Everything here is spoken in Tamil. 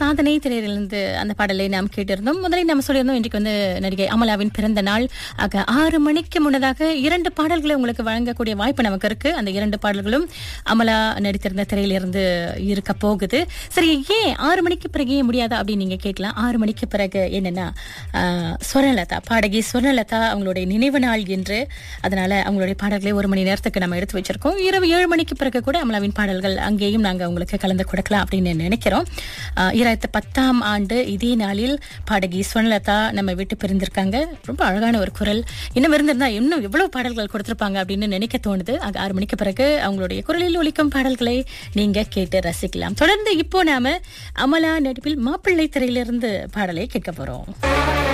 சாதனை திரையிலிருந்து அந்த பாடலை நாம் கேட்டிருந்தோம் முதலில் நாம் சொல்லியிருந்தோம் இன்றைக்கு வந்து நடிகை அமலாவின் பிறந்த நாள் ஆக ஆறு மணிக்கு முன்னதாக இரண்டு பாடல்களை உங்களுக்கு வழங்கக்கூடிய வாய்ப்பு நமக்கு இருக்கு அந்த இரண்டு பாடல்களும் அமலா நடித்திருந்த திரையிலிருந்து இருக்க போகுது சரி ஏன் ஆறு மணிக்கு பிறகு ஏன் முடியாதா அப்படின்னு நீங்க கேட்கலாம் ஆறு மணிக்கு பிறகு என்னன்னா ஆஹ், ஸ்வர்ணலதா பாடகி ஸ்வர்ணலதா அவங்களுடைய நினைவு நாள் என்று அதனால அவங்களுடைய பாடல்களை ஒரு மணி நேரத்துக்கு நம்ம எடுத்து வச்சிருக்கோம் இரவு ஏழு மணிக்கு பிறகு கூட அமலாவின் பாடல்கள் அங்கேயும் நாங்க உங்களுக்கு கலந்து கொடுக்கலாம் அப்படின்னு நினைக்கிறோம் ஆஹ், இரண்டாயிரத்து பத்தாம் ஆண்டு இதே நாளில் பாடகி ஸ்வர்ணலதா நம்ம விட்டு பிரிந்திருக்காங்க ரொம்ப அழகான ஒரு குரல் இன்னும் இருந்திருந்தா இன்னும் எவ்வளவு பாடல்கள் கொடுத்திருப்பாங்க அப்படின்னு நினைக்க தோணுது ஆக ஆறு மணிக்கு பிறகு அவங்களுடைய குரலில் ஒலிக்கும் பாடல்களை நீங்க கேட்டு ரசிக்கலாம் தொடர்ந்து இப்போ நாம அமலா நடிப்பில் மாப்பிள்ளை திரையிலிருந்து பாடலை கேட்க போறோம்